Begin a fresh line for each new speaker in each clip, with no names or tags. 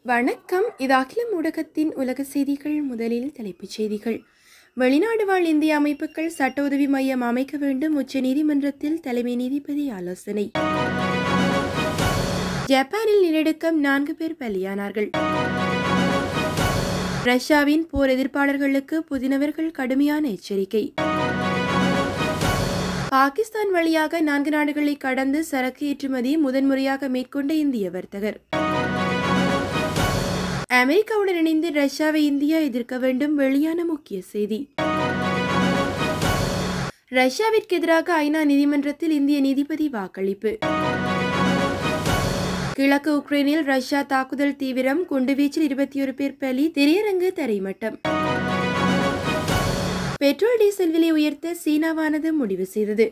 வணக்கம் இது அகிலம் ஊடகத்தின் உலக செய்திகள் முதலில் தலைப்புச் செய்திகள் வெளிநாடு வாழ் இந்திய அமைப்புகள் சட்ட உதவி மையம் அமைக்க வேண்டும் உச்சநீதிமன்றத்தில் தலைமை நீதிபதி ஆலோசனை ஜப்பானில் நிலநடுக்கம் நான்கு பேர் பலியானார்கள் ரஷ்யாவின் போர் எதிர்ப்பாளர்களுக்கு புதினவர்கள் கடுமையான எச்சரிக்கை பாகிஸ்தான் வழியாக நான்கு நாடுகளை கடந்து சரக்கு ஏற்றுமதி முதன்முறையாக மேற்கொண்ட இந்திய வர்த்தகர் அமெரிக்காவுடன் இணைந்து ரஷ்யாவை இந்தியா எதிர்க்க வேண்டும் வெளியான முக்கிய செய்தி ரஷ்யாவிற்கு எதிராக ஐநா நீதிமன்றத்தில் இந்திய நீதிபதி வாக்களிப்பு கிழக்கு உக்ரைனில் ரஷ்யா தாக்குதல் தீவிரம் குண்டுவீச்சில் இருபத்தி ஒரு பேர் பலி திரையரங்கு தரைமட்டம் பெட்ரோல் டீசல் விலை உயர்த்த சீனாவானது முடிவு செய்தது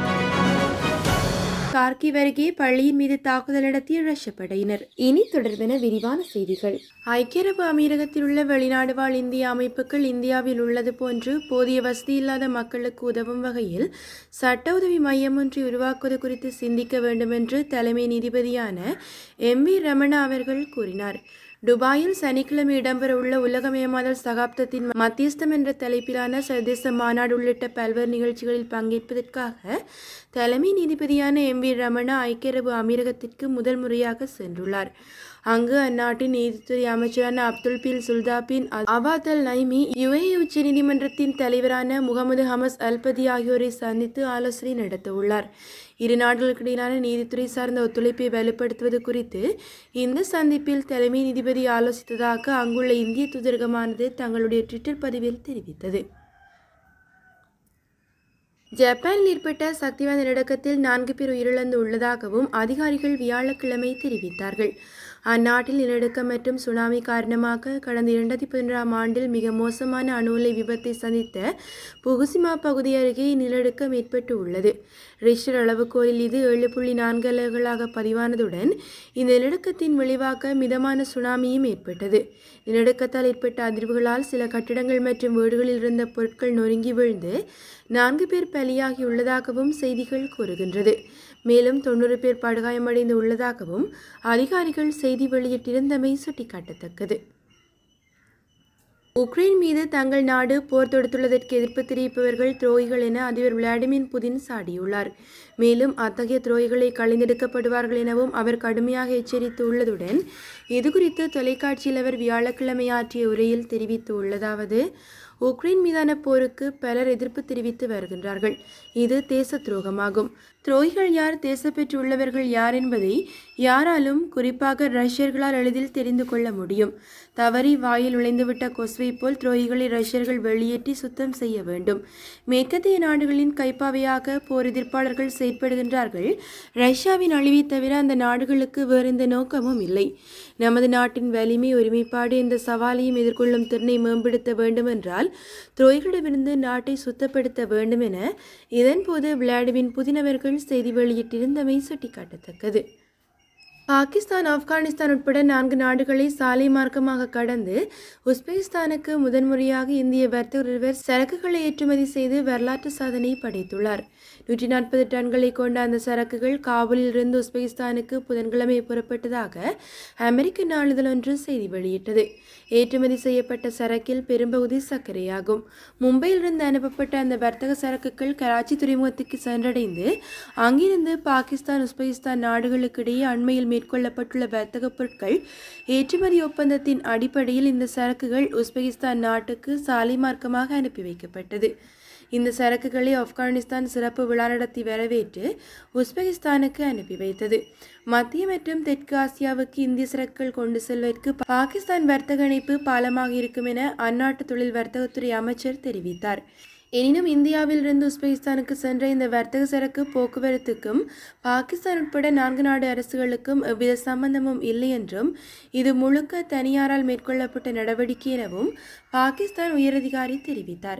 கார்கிவ் அருகே பள்ளியின் மீது தாக்குதல் நடத்திய ரஷ்ய படையினர் இனி தொடர்பென விரிவான செய்திகள் ஐக்கிய அரபு அமீரகத்தில் உள்ள வெளிநாடு வாழ் இந்திய அமைப்புகள் இந்தியாவில் உள்ளது போன்று போதிய வசதி இல்லாத மக்களுக்கு உதவும் வகையில் சட்ட உதவி மையம் ஒன்றை உருவாக்குவது குறித்து சிந்திக்க வேண்டும் என்று தலைமை நீதிபதியான எம் வி ரமணா அவர்கள் கூறினார் துபாயில் சனிக்கிழமை இடம்பெறவுள்ள உலகமயமாதல் சகாப்தத்தின் மத்தியஸ்தம் என்ற தலைப்பிலான சர்வதேச மாநாடு உள்ளிட்ட பல்வேறு நிகழ்ச்சிகளில் பங்கேற்பதற்காக தலைமை நீதிபதியான எம் வி ரமணா ஐக்கிய அரபு அமீரகத்திற்கு முதல் முறையாக சென்றுள்ளார் அங்கு அந்நாட்டின் நீதித்துறை அமைச்சரான Abdul bin Sultan bin Awad Al Nuaimi UAE உச்ச நீதிமன்றத்தின் தலைவரான முகமது ஹமஸ் அல்பதி ஆகியோரை சந்தித்து ஆலோசனை நடத்தவுள்ளார் இரு நாடுகளுக்கிடையிலான நீதித்துறை சார்ந்த ஒத்துழைப்பை வலுப்படுத்துவது குறித்து இந்த சந்திப்பில் தலைமை நீதிபதி ஆலோசித்ததாக அங்குள்ள இந்திய தூதரகமானது தங்களுடைய ட்விட்டர் பதிவில் தெரிவித்தது ஜப்பானில் ஏற்பட்ட சக்திவாய்ந்த நிலநடுக்கத்தில் நான்கு பேர் உயிரிழந்து உள்ளதாகவும் அதிகாரிகள் வியாழக்கிழமை தெரிவித்தார்கள் அந்நாட்டில் நிலநடுக்கம் மற்றும் சுனாமி காரணமாக கடந்த இரண்டாயிரத்தி பதினொன்றாம் ஆண்டில் மிக மோசமான அணு உலை விபத்தை சந்தித்த புகுசிமா பகுதி அருகே இந்நிலநடுக்கம் ஏற்பட்டு உள்ளது ரிக்டர் அளவுகோலில் இது ஏழு புள்ளி நான்கு அலகுகளாக பதிவானதுடன் இந்த நிலநடுக்கத்தின் விளைவாக மிதமான சுனாமியும் ஏற்பட்டது நிலநடுக்கத்தால் ஏற்பட்ட அதிர்வுகளால் சில கட்டிடங்கள் மற்றும் வீடுகளில் இருந்த பொருட்கள் நொறுங்கி விழுந்து நான்கு பேர் பலியாகி உள்ளதாகவும் செய்திகள் கூறுகின்றது மேலும் தொண்ணூறு பேர் படுகாயமடைந்து உள்ளதாகவும் அதிகாரிகள் செய்தி வெளியிட்டிருந்தமை சுட்டிக்காட்டத்தக்கது உக்ரைன் மீது தங்கள் நாடு போர் தொடுத்துள்ளதற்கு எதிர்ப்பு தெரிவிப்பவர்கள் துரோகிகள் என அதிபர் விளாடிமிர் புதின் சாடியுள்ளார் மேலும் அத்தகைய துரோகிகளை கலைந்தெடுக்கப்படுவார்கள் எனவும் அவர் கடுமையாக எச்சரித்து உள்ளதுடன் இதுகுறித்து தொலைக்காட்சியில் அவர் வியாழக்கிழமை ஆற்றிய உரையில் தெரிவித்து உள்ளதாவது உக்ரைன் மீதான போருக்கு பலர் எதிர்ப்பு தெரிவித்து வருகின்றார்கள் இது தேச துரோகமாகும் துரோகிகள் யார் தேசப்பற்று உள்ளவர்கள் யார் என்பதை யாராலும் குறிப்பாக ரஷ்யர்களால் எளிதில் தெரிந்து கொள்ள முடியும் தவறி வாயில் நுழைந்துவிட்ட கொசுவை போல் துரோகிகளை ரஷ்யர்கள் வெளியேற்றி சுத்தம் செய்ய வேண்டும் மேற்கத்திய நாடுகளின் கைப்பாவையாக போர் எதிர்ப்பாளர்கள் செயற்படுகின்றார்கள் ரஷ்யாவின் அழிவை தவிர அந்த நாடுகளுக்கு வேறு எந்த நோக்கமும் இல்லை நமது நாட்டின் வலிமை ஒருமைப்பாடு இந்த சவாலையும் எதிர்கொள்ளும் திறனை மேம்படுத்த வேண்டும் என்றால் துரோகிகளிடமிருந்து நாட்டை சுத்தப்படுத்த வேண்டும் என இதன்போது விளாடிமிர் புதின் அவர்கள் செய்தி வெளியிட்டிருந்தமை சுட்டிக்காட்டத்தக்கது பாகிஸ்தான் ஆப்கானிஸ்தான் உட்பட நான்கு நாடுகளை சாலை மார்க்கமாக கடந்து உஸ்பெகிஸ்தானுக்கு முதன்முறையாக இந்திய வர்த்தகர் ஒருவர் சரக்குகளை ஏற்றுமதி செய்து வரலாற்று சாதனை படைத்துள்ளார் நூற்றி நாற்பது டன்களை கொண்ட அந்த சரக்குகள் காபூலில் இருந்து உஸ்பெகிஸ்தானுக்கு புதன்கிழமை புறப்பட்டதாக அமெரிக்க நாளிதழ் ஒன்று செய்தி வெளியிட்டது ஏற்றுமதி செய்யப்பட்ட சரக்கில் பெரும்பகுதி சர்க்கரையாகும் மும்பையிலிருந்து அனுப்பப்பட்ட அந்த வர்த்தக சரக்குகள் கராச்சி துறைமுகத்துக்கு சென்றடைந்து அங்கிருந்து பாகிஸ்தான் உஸ்பெகிஸ்தான் நாடுகளுக்கிடையே அண்மையில் மேற்கொள்ளப்பட்டுள்ள வர்த்தக பொருட்கள் ஏற்றுமதி ஒப்பந்தத்தின் அடிப்படையில் இந்த சரக்குகள் உஸ்பெகிஸ்தான் நாட்டுக்கு சாலை மார்க்கமாக அனுப்பி வைக்கப்பட்டது இந்த சரக்குகளை ஆப்கானிஸ்தான் சிறப்பு விழா நடத்தி வரவேற்று உஸ்பெகிஸ்தானுக்கு அனுப்பி வைத்தது மத்திய மற்றும் தெற்கு ஆசியாவுக்கு இந்திய சரக்குகள் கொண்டு செல்வதற்கு பாகிஸ்தான் வர்த்தக இணைப்பு பாலமாக இருக்கும் என அந்நாட்டு தொழில் வர்த்தகத்துறை அமைச்சர் தெரிவித்தார் எனினும் இந்தியாவிலிருந்து உஸ்பெகிஸ்தானுக்கு சென்ற இந்த வர்த்தக சரக்கு போக்குவரத்துக்கும் பாகிஸ்தான் உட்பட நான்கு நாடு அரசுகளுக்கும் எவ்வித சம்பந்தமும் இல்லை என்றும் இது முழுக்க தனியாரால் மேற்கொள்ளப்பட்ட நடவடிக்கை எனவும் பாகிஸ்தான் உயரதிகாரி தெரிவித்தார்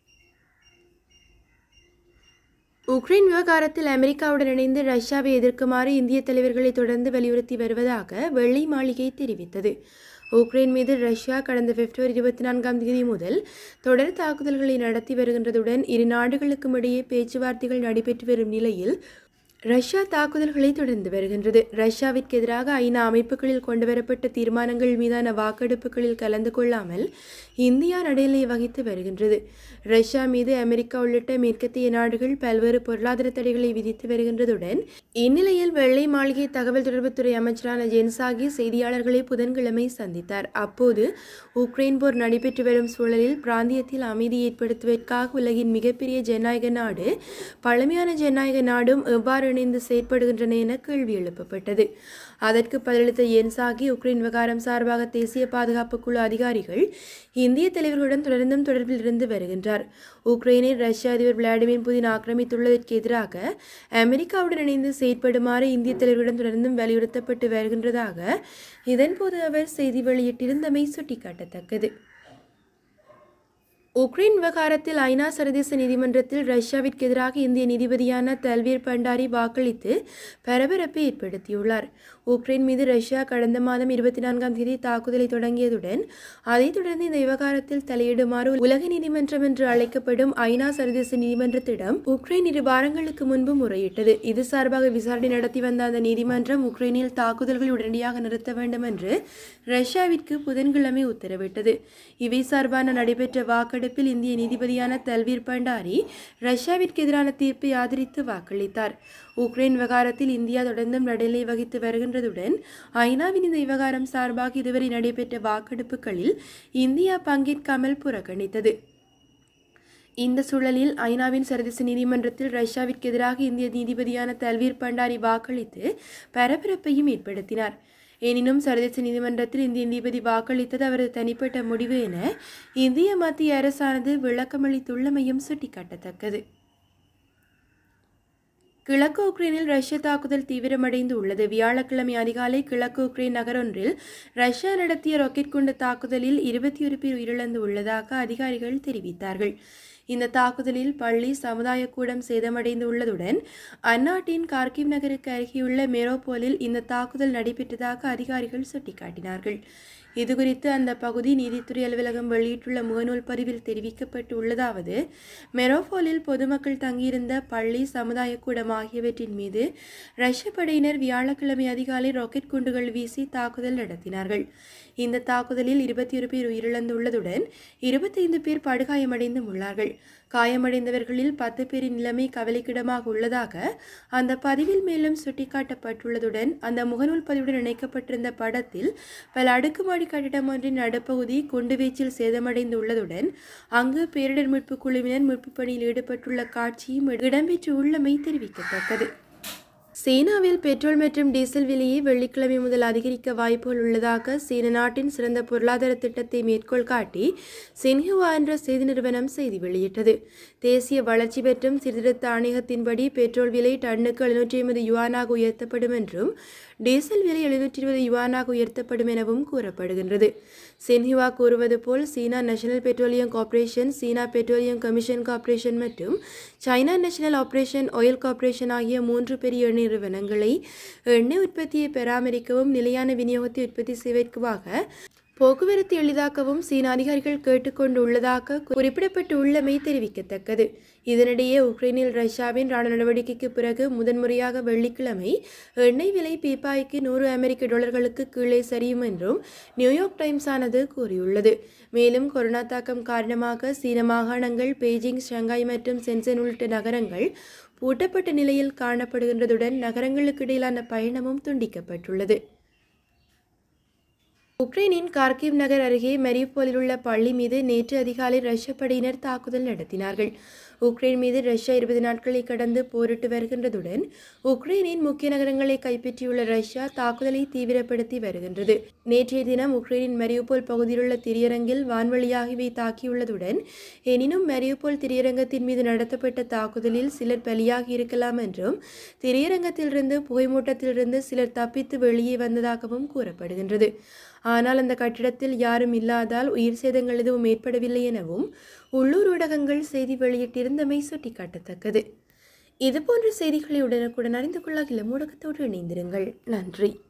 உக்ரைன் விவகாரத்தில் அமெரிக்காவுடன் இணைந்து ரஷ்யாவை எதிர்க்குமாறு இந்திய தலைவர்களை தொடர்ந்து வலியுறுத்தி வருவதாக வெள்ளை மாளிகை தெரிவித்தது உக்ரைன் மீது ரஷ்யா கடந்த பிப்ரவரி இருபத்தி நான்காம் தேதி முதல் தொடர் தாக்குதல்களை நடத்தி வருகின்றதுடன் இரு நாடுகளுக்கும் இடையே பேச்சுவார்த்தைகள் நடைபெற்று வரும் நிலையில் ரஷ்யா தாக்குதல்களை தொடர்ந்து வருகின்றது ரஷ்யாவிற்கு எதிராக ஐநா அமைப்புகளில் கொண்டுவரப்பட்ட தீர்மானங்கள் மீதான வாக்கெடுப்புகளில் கலந்து கொள்ளாமல் இந்தியா நடுநிலை வகித்து வருகின்றது ரஷ்யா மீது அமெரிக்கா உள்ளிட்ட மேற்கத்திய நாடுகள் பல்வேறு பொருளாதார தடைகளை விதித்து வருகின்றதுடன் இந்நிலையில் வெள்ளை மாளிகை தகவல் தொடர்புத்துறை அமைச்சரான ஜென்சாகி செய்தியாளர்களை புதன்கிழமை சந்தித்தார் அப்போது உக்ரைன் போர் நடைபெற்று வரும் சூழலில் பிராந்தியத்தில் அமைதி ஏற்படுத்துவதற்காக உலகின் மிகப்பெரிய ஜனநாயக நாடு பழமையான ஜனநாயக நாடும் எவ்வாறு இணைந்து செயற்படுகின்றன என கேள்வி எழுப்பப்பட்டது அதற்கு பதிலளித்த என்சாகி உக்ரைன் விவகாரம் சார்பாக தேசிய பாதுகாப்பு குழு அதிகாரிகள் இந்திய தலைவர்களுடன் தொடர்ந்தும் தொடர்பில் இருந்து வருகின்றார் உக்ரைனை ரஷ்ய அதிபர் விளாடிமிர் புதின் ஆக்கிரமித்துள்ளதற்கு எதிராக அமெரிக்காவுடன் இணைந்து செயற்படுமாறு இந்திய தலைவர்களுடன் தொடர்ந்தும் வலியுறுத்தப்பட்டு வருகின்றதாக இதன்போது அவர் செய்தி வெளியிட்டிருந்தமை சுட்டிக்காட்டத்தக்கது உக்ரைன் விவகாரத்தில் ஐநா சர்வதேச நீதிமன்றத்தில் ரஷ்யாவிற்கு எதிராக இந்திய நீதிபதியான தல்வீர் பண்டாரி வாக்களித்து பரபரப்பை ஏற்படுத்தியுள்ளார் உக்ரைன் மீது ரஷ்யா கடந்த மாதம் இருபத்தி நான்காம் தேதி தாக்குதலை தொடங்கியதுடன் அதைத் தொடர்ந்து இந்த விவகாரத்தில் தலையிடுமாறு உலக நீதிமன்றம் என்று அழைக்கப்படும் ஐநா சர்வதேச நீதிமன்றத்திடம் உக்ரைன் இரு வாரங்களுக்கு முன்பு முறையிட்டது இது சார்பாக விசாரணை நடத்தி வந்த அந்த நீதிமன்றம் உக்ரைனில் தாக்குதல்கள் உடனடியாக நிறுத்த வேண்டும் என்று ரஷ்யாவிற்கு புதன்கிழமை உத்தரவிட்டது இவை சார்பான நடைபெற்ற வாக்கெடுப்பில் இந்திய நீதிபதியான தல்வீர் பண்டாரி ரஷ்யாவிற்கு எதிரான தீர்ப்பை ஆதரித்து வாக்களித்தார் உக்ரைன் விவகாரத்தில் இந்தியா தொடர்ந்தும் நடுநிலை வகித்து வருகின்றதுடன் ஐநாவின் இந்த விவகாரம் சார்பாக இதுவரை நடைபெற்ற வாக்கெடுப்புகளில் இந்தியா பங்கேற்காமல் புறக்கணித்தது இந்த சூழலில் ஐநாவின் சர்வதேச நீதிமன்றத்தில் ரஷ்யாவிற்கு எதிராக இந்திய நீதிபதியான தல்வீர் பண்டாரி வாக்களித்து பரபரப்பையும் ஏற்படுத்தினார் எனினும் சர்வதேச நீதிமன்றத்தில் இந்திய நீதிபதி வாக்களித்தது அவரது தனிப்பட்ட முடிவு என இந்திய மத்திய அரசானது விளக்கமளித்துள்ளமையும் சுட்டிக்காட்டத்தக்கது கிழக்கு உக்ரைனில் ரஷ்ய தாக்குதல் தீவிரமடைந்து உள்ளது வியாழக்கிழமை அதிகாலை கிழக்கு உக்ரைன் நகரொன்றில் ரஷ்யா நடத்திய ராக்கெட் குண்டு தாக்குதலில் இருபத்தி ஒரு பேர் உயிரிழந்து உள்ளதாக அதிகாரிகள் தெரிவித்தார்கள் இந்த தாக்குதலில் பள்ளி சமுதாய கூடம் சேதமடைந்து உள்ளதுடன் அந்நாட்டின் கார்கிவ் நகருக்கு அருகேயுள்ள மெரோபோலில் இந்த தாக்குதல் நடைபெற்றதாக அதிகாரிகள் சுட்டிக்காட்டினார்கள் இதுகுறித்து அந்த பகுதி நீதித்துறை அலுவலகம் வெளியிட்டுள்ள முகநூல் பதிவில் தெரிவிக்கப்பட்டு உள்ளதாவது மெரோபோலில் பொதுமக்கள் தங்கியிருந்த பள்ளி சமுதாய கூடம் ஆகியவற்றின் மீது ரஷ்ய படையினர் வியாழக்கிழமை அதிகாலை ராக்கெட் குண்டுகள் வீசி தாக்குதல் நடத்தினார்கள் இந்த தாக்குதலில் இருபத்தி ஒரு பேர் உயிரிழந்துள்ளதுடன் இருபத்தைந்து பேர் படுகாயமடைந்தும் உள்ளார்கள் காயமடைந்தவர்களில் பத்து பேரின் நிலைமை கவலைக்கிடமாக உள்ளதாக அந்த பதிவில் மேலும் சுட்டிக்காட்டப்பட்டுள்ளதுடன் அந்த முகநூல் பதிவுடன் இணைக்கப்பட்டிருந்த படத்தில் பல அடுக்குமாடி கட்டிடம் ஒன்றின் நடுப்பகுதி குண்டுவீச்சில் சேதமடைந்துள்ளதுடன் அங்கு பேரிடர் மீட்பு குழுவினர் மீட்புப் பணியில் ஈடுபட்டுள்ள காட்சியும் இடம்பெற்று உள்ளமை தெரிவிக்கத்தக்கது சீனாவில் பெட்ரோல் மற்றும் டீசல் விலையை வெள்ளிக்கிழமை முதல் அதிகரிக்க வாய்ப்புகள் உள்ளதாக சீன நாட்டின் சிறந்த பொருளாதார திட்டத்தை மேற்கோள் காட்டி சின்ஹுவா என்ற செய்தி நிறுவனம் செய்தி வெளியிட்டது தேசிய வளர்ச்சி பெற்றும் சீர்திருத்த ஆணையகத்தின்படி பெட்ரோல் விலை டன்னுக்கு எழுநூற்றி ஐம்பது யுவானாக உயர்த்தப்படும் என்றும் டீசல் விலை எழுநூற்றி இருபது யுவானாக உயர்த்தப்படும் எனவும் கூறப்படுகின்றது சின்ஹுவா கூறுவது போல் China National Petroleum Corporation China Petroleum Commission Corporation மற்றும் China National Operation Oil Corporation ஆகிய மூன்று பெரிய எண்ணெய் நிறுவனங்களை எண்ணெய் உற்பத்தியை பராமரிக்கவும் நிலையான விநியோகத்தை உற்பத்தி செய்வதற்காக போக்குவரத்து எளிதாக்கவும் சீன அதிகாரிகள் கேட்டுக்கொண்டு உள்ளதாக குறிப்பிடப்பட்டு உள்ளமை தெரிவிக்கத்தக்கது இதனிடையே உக்ரைனில் ரஷ்யாவின் ராணுவ நடவடிக்கைக்கு பிறகு முதன்முறையாக வெள்ளிக்கிழமை எண்ணெய் விலை பீப்பாய்க்கு நூறு அமெரிக்க டாலர்களுக்கு கீழே சரியும் என்றும் நியூயார்க் டைம்ஸ் ஆனது கூறியுள்ளது மேலும் கொரோனா தாக்கம் காரணமாக சீன மாகாணங்கள் பெய்ஜிங் ஷங்காய் மற்றும் சென்சன் உள்ளிட்ட நகரங்கள் பூட்டப்பட்ட நிலையில் காணப்படுகின்றதுடன் நகரங்களுக்கு இடையிலான பயணமும் துண்டிக்கப்பட்டுள்ளது உக்ரைனின் கார்கிவ் நகர் அருகே மெரியூபோலில் உள்ள பள்ளி மீது நேற்று அதிகாலை ரஷ்ய படையினர் தாக்குதல் நடத்தினார்கள் உக்ரைன் மீது ரஷ்யா இருபது நாட்களை கடந்து போரிட்டு வருகின்றதுடன் உக்ரைனின் முக்கிய நகரங்களை கைப்பற்றியுள்ள ரஷ்யா தாக்குதலை தீவிரப்படுத்தி வருகின்றது நேற்றைய தினம் உக்ரைனின் மெரியூபோல் பகுதியிலுள்ள திரையரங்கில் வான்வழியாக இவை தாக்கியுள்ளதுடன் எனினும் மெரியூபோல் திரையரங்கத்தின் மீது நடத்தப்பட்ட தாக்குதலில் சிலர் பலியாகி இருக்கலாம் என்றும் திரையரங்கத்திலிருந்து புகைமூட்டத்திலிருந்து சிலர் தப்பித்து வெளியே வந்ததாகவும் கூறப்படுகின்றது ஆனால் அந்த கட்டிடத்தில் யாரும் இல்லாதால் உயிர் சேதங்கள் எதுவும் ஏற்படவில்லை எனவும் உள்ளூர் ஊடகங்கள் செய்தி வெளியிட்டிருந்தமை சுட்டிக்காட்டத்தக்கது இதுபோன்ற செய்திகளை உடனுக்குடன் அறிந்து கொள்ள இளம் ஊடகத்தோடு இணைந்திருங்கள் நன்றி